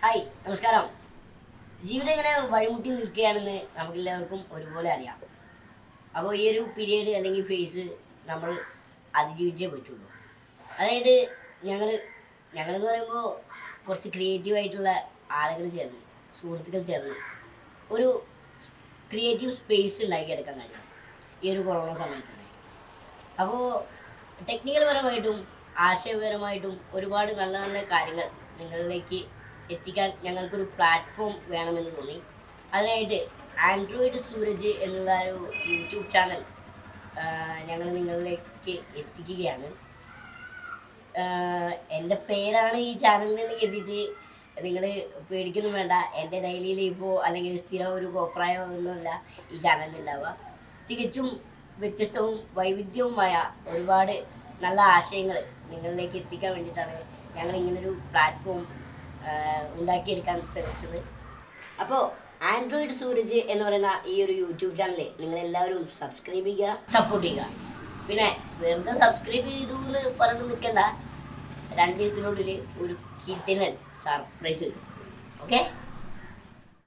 hi നമസ്കാരം ജീവിതം ഇങ്ങനെ വഴിമുട്ടി നിൽക്കുകയാണെന്ന് നമുക്കെല്ലാവർക്കും ഒരുപോലെ അറിയാം അപ്പോൾ ഈ ഒരു പീരീഡ് അല്ലെങ്കിൽ ഫേസ് നമ്മൾ അതിജീവിച്ചേ പറ്റുള്ളൂ അതായത് ഞങ്ങൾ ഞങ്ങളെന്ന് പറയുമ്പോൾ കുറച്ച് ക്രിയേറ്റീവ് ആയിട്ടുള്ള ആളുകൾ ചേർന്ന് സുഹൃത്തുക്കൾ ചേർന്ന് ഒരു ക്രിയേറ്റീവ് സ്പേസ് ഉണ്ടാക്കിയെടുക്കാൻ കഴിയും ഈ ഒരു കൊറോണ സമയത്ത് തന്നെ അപ്പോൾ ടെക്നിക്കൽ പരമായിട്ടും ആശയപരമായിട്ടും ഒരുപാട് നല്ല നല്ല കാര്യങ്ങൾ നിങ്ങളിലേക്ക് എത്തിക്കാൻ ഞങ്ങൾക്കൊരു പ്ലാറ്റ്ഫോം വേണമെന്ന് തോന്നി അതിനായിട്ട് ആൻഡ്രോയിഡ് സൂരജ് എന്നുള്ള ഒരു യൂട്യൂബ് ചാനൽ ഞങ്ങൾ നിങ്ങളിലേക്ക് എത്തിക്കുകയാണ് ആഹ് എൻ്റെ പേരാണ് ഈ ചാനലിന് കരുതിയിട്ട് നിങ്ങൾ പേടിക്കൊന്നും വേണ്ട എൻ്റെ ഡെയിലി ലൈഫോ അല്ലെങ്കിൽ സ്ഥിരം ഒരു കോപ്രായോ ഒന്നുമല്ല ഈ ചാനലിൽ ഉണ്ടാവുക തികച്ചും വ്യത്യസ്തവും വൈവിധ്യവുമായ ഒരുപാട് നല്ല ആശയങ്ങൾ നിങ്ങളിലേക്ക് എത്തിക്കാൻ വേണ്ടിയിട്ടാണ് ഞങ്ങൾ ഇങ്ങനൊരു പ്ലാറ്റ്ഫോം ഉണ്ടാക്കിയെടുക്കാൻ ശ്രമിച്ചത് അപ്പോൾ ആൻഡ്രോയിഡ് സൂരജ് എന്ന് പറയുന്ന ഈ ഒരു യൂട്യൂബ് ചാനൽ നിങ്ങൾ എല്ലാവരും സബ്സ്ക്രൈബ് ചെയ്യുക സപ്പോർട്ട് ചെയ്യുക പിന്നെ വെറുതെ സബ്സ്ക്രൈബ് ചെയ്തു എന്ന് പറഞ്ഞു നിൽക്കണ്ട രണ്ട് ദിവസത്തിനുള്ളിൽ ഒരു കിട്ടിലൻ സർപ്രൈസ് വരും ഓക്കെ